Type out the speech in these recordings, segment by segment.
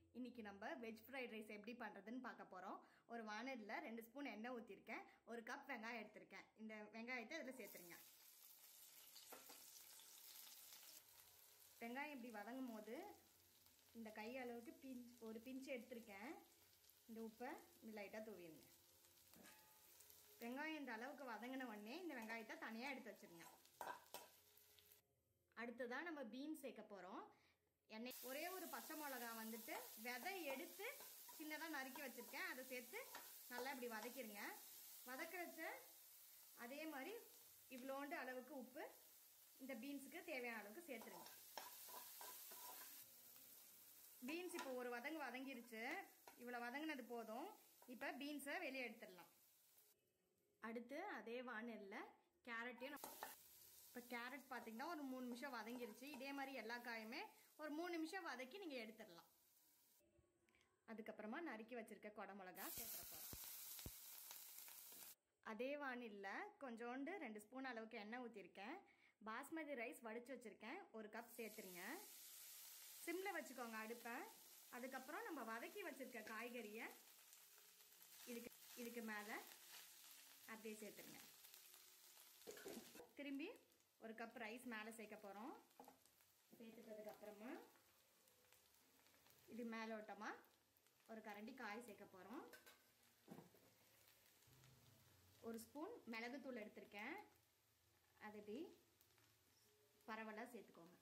இன்னைக்கு நம்ம veg fried rice எப்படி பண்ணுறதுன்னு பார்க்க போகிறோம் ஒரு வானலில் ரெண்டு ஸ்பூன் எண்ணெய் ஊற்றிருக்கேன் ஒரு கப் வெங்காயம் எடுத்திருக்கேன் இந்த வெங்காயத்தை இதில் சேர்த்துருங்க வெங்காயம் இப்படி வதங்கும் போது இந்த கை அளவுக்கு பிஞ்ச் ஒரு பிஞ்சு எடுத்திருக்கேன் இந்த உப்பை இப்படி லைட்டாக தூவிடுங்க வெங்காயம் இந்த அளவுக்கு வதங்கின உடனே இந்த வெங்காயத்தை தனியாக எடுத்து வச்சுருங்க அடுத்ததான் நம்ம பீன்ஸ் சேர்க்க போகிறோம் எண்ணெய் ஒரே ஒரு பச்சை மிளகா வந்துட்டு விதை எடுத்து சின்னதாக நறுக்கி வச்சுருக்கேன் அதை சேர்த்து நல்லா இப்படி வதக்கிடுங்க வதக்கிறச்ச அதே மாதிரி இவ்வளோண்டு அளவுக்கு உப்பு இந்த பீன்ஸுக்கு தேவையான அளவுக்கு சேர்த்துருங்க பீன்ஸ் இப்போ ஒரு வதங்கு வதங்கிருச்சு இவ்வளோ வதங்கினது போதும் இப்போ பீன்ஸை வெளியே எடுத்துடலாம் அடுத்து அதே வானலில் கேரட்டையும் இப்போ கேரட் பார்த்தீங்கன்னா ஒரு மூணு நிமிஷம் வதங்கிருச்சு இதே மாதிரி எல்லா காயுமே ஒரு மூணு நிமிஷம் வதக்கி நீங்கள் எடுத்துடலாம் அதுக்கப்புறமா நறுக்கி வச்சிருக்க குடமிளகா சேர்த்துற போகிறோம் அதே வானிலில் கொஞ்சோண்டு ரெண்டு ஸ்பூன் அளவுக்கு எண்ணெய் ஊற்றிருக்கேன் பாஸ்மதி ரைஸ் வடித்து வச்சுருக்கேன் ஒரு கப் சேர்த்துருங்க சிம்மில் வச்சுக்கோங்க அடுப்பை அதுக்கப்புறம் நம்ம வதக்கி வச்சுருக்க காய்கறியை இதுக்கு இதுக்கு மேலே அப்படியே சேர்த்துருங்க திரும்பி ஒரு கப் ரைஸ் மேலே சேர்க்க போகிறோம் சேர்த்துட்டதுக்கு அப்புறமா இது மேலோட்டமாக ஒரு கரண்டி காய் சேர்க்க போகிறோம் ஒரு ஸ்பூன் மிளகுத்தூள் எடுத்திருக்கேன் அது இப்படி பரவலாக சேர்த்துக்கோங்க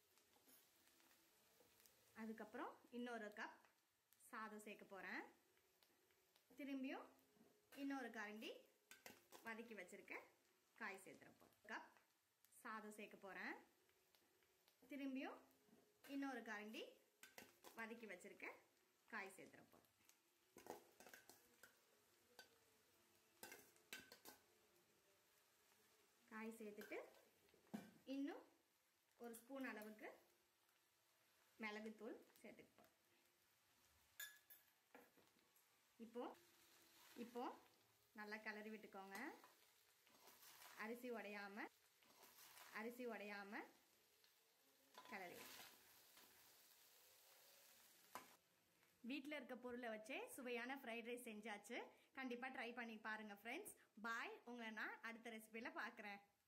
அதுக்கப்புறம் இன்னொரு கப் சாதம் சேர்க்க போகிறேன் திரும்பியும் இன்னொரு கரண்டி வதக்கி வச்சுருக்க காய் சேர்த்துறப்போ கப் சாதம் சேர்க்க போகிறேன் திரும்பியும் இன்னொரு கரண்டி வதக்கி வச்சுருக்க காய் சேர்த்துறப்போ காய் சேர்த்துட்டு இன்னும் ஒரு ஸ்பூன் அளவுக்கு மிளகுத்தூள் சேர்த்துக்கப்போம் இப்போ இப்போ நல்லா கிளறி விட்டுக்கோங்க அரிசி உடையாம அரிசி உடையாம கிளறி வீட்டில் இருக்க பொருளை வச்சே சுவையான ஃப்ரைட் ரைஸ் செஞ்சாச்சு கண்டிப்பாக ட்ரை பண்ணி பாருங்கள் ஃப்ரெண்ட்ஸ் பாய் உங்களை நான் அடுத்த ரெசிபியில் பார்க்குறேன்